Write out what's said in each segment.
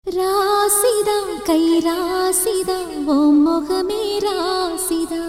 ராசிதா கை ராசிதா ஓ முகமே ராசிதா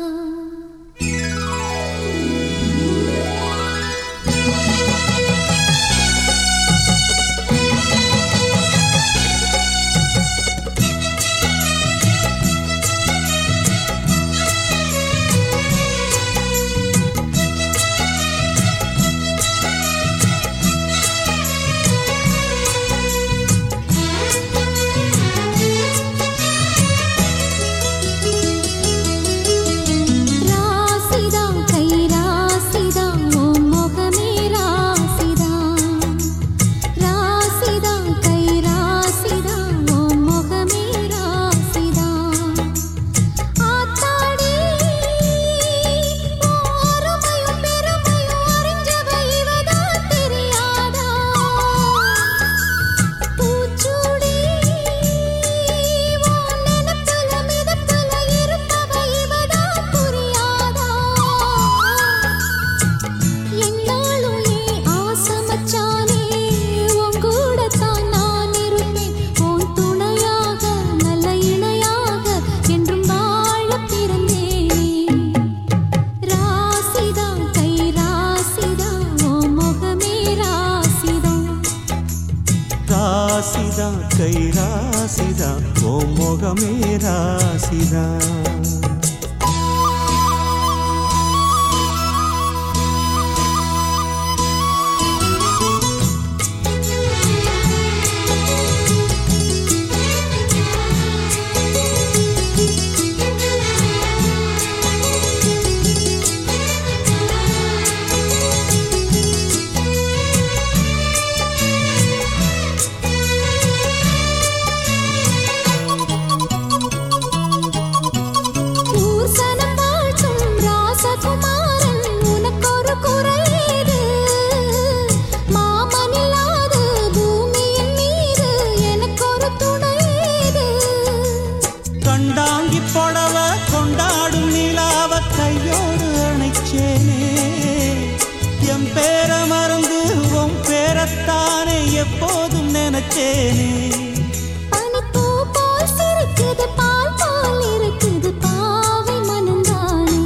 ராசிதா கை ராசிதா ஓ முகமே ராசிதா ராசிதா கை ராசிதா ஓ முகமே ராசிதா ஆத்தாடி ஓ அருமையும் பெருமையும் அறிஞ்சவ இவதான் தெரியாதா பூச்சூடி ஓ நினப்புல மிதப்புல இருப்பவ இவதான் புரியாதா என்னாலும் ஏன் ஆசை மச்சானே உன் கூடத்தான் நான் இருப்பேன் உன் துணையாக நல்ல இணையாக என்றும் வாழ பிறந்தேன் ராசிதா கை ராசிதா ஓ முகமே ராசிதா ராசிதா கை ராசிதா ஓ முகமே ராசிதா ஊர்சனம் வாழ்த்தும் ராசகுமாரன் உனக்கொரு குறையீடு மாமனில்லாத பூமியின் மீது எனக்கொரு துணையீடு கண்டாங்கி புடவ கொண்டாடும் நிலாவ கையோடு அணைச்சேனே என் பேர மறந்து உன் பேரத்தானே எப்போதும் நினைச்சேனே பனிப்பூ போல் சிரிக்குது பால் போல் இருக்குது பாவை மனந்தானே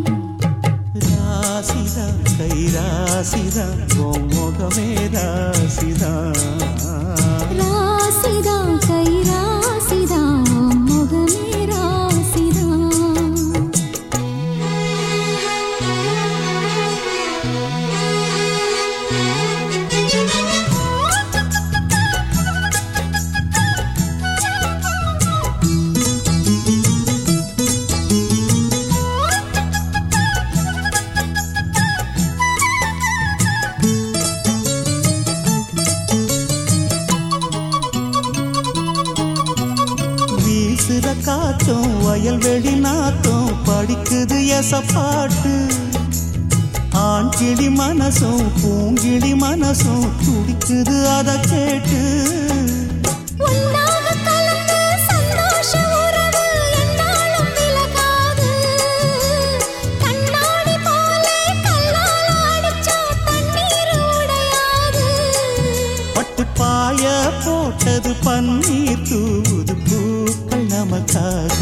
ராசிதா கை ராசிதா ஓ முகமே ராசிதா ராசிதா கை ராசிதா உன் முகமே ராசிதா வீசுற காத்தும் வயல்வெளி நாத்தும் படிக்குது எச பாட்டு ஆண் கிளி மனசும் பூங்கிளி மனசும் துடிக்குது அத கேட்டு உன்னாக கலந்த சந்தோஷ உறவு என்னாலும் விலகாது கண்ணாடி போலே கல்லால அடிச்சா தண்ணீர் உடையாது பட்டு பாய போட்டது பன்னீர் தூது பூக்கள் நமக்காக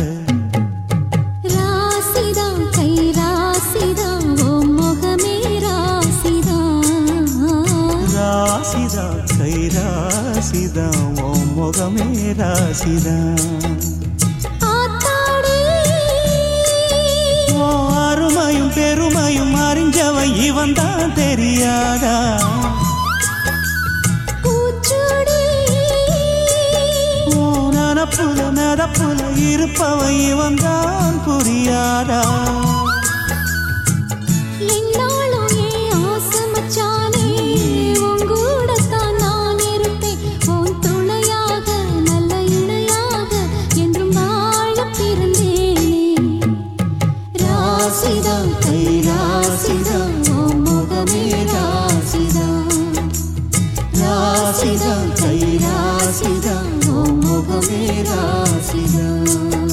ராசிதா கை ராசிதா ஓ முகமே ராசிதா ராசிதா கை ராசிதா ஓ முகமே ராசிதா ஆத்தாடி ஓ அருமையும் பெருமையும் அறிஞ்சவன் இவன் தான் தெரியாதா பூச்சூடி ஓ நனப்புல நடப்புல இருப்பவன் இவன் தான் புரியாதா என்னாலும் ஏன் ஆசை மச்சானே உன் கூடத்தான் நான் இருப்பேன் உன் துணையாக நல்ல இணையாக என்றும் வாழ பிறந்தேனே ராசிதா கை ராசிதா ஓ முகமே ராசிதா ராசிதா கை ராசிதா ஓ முகமே ராசிதா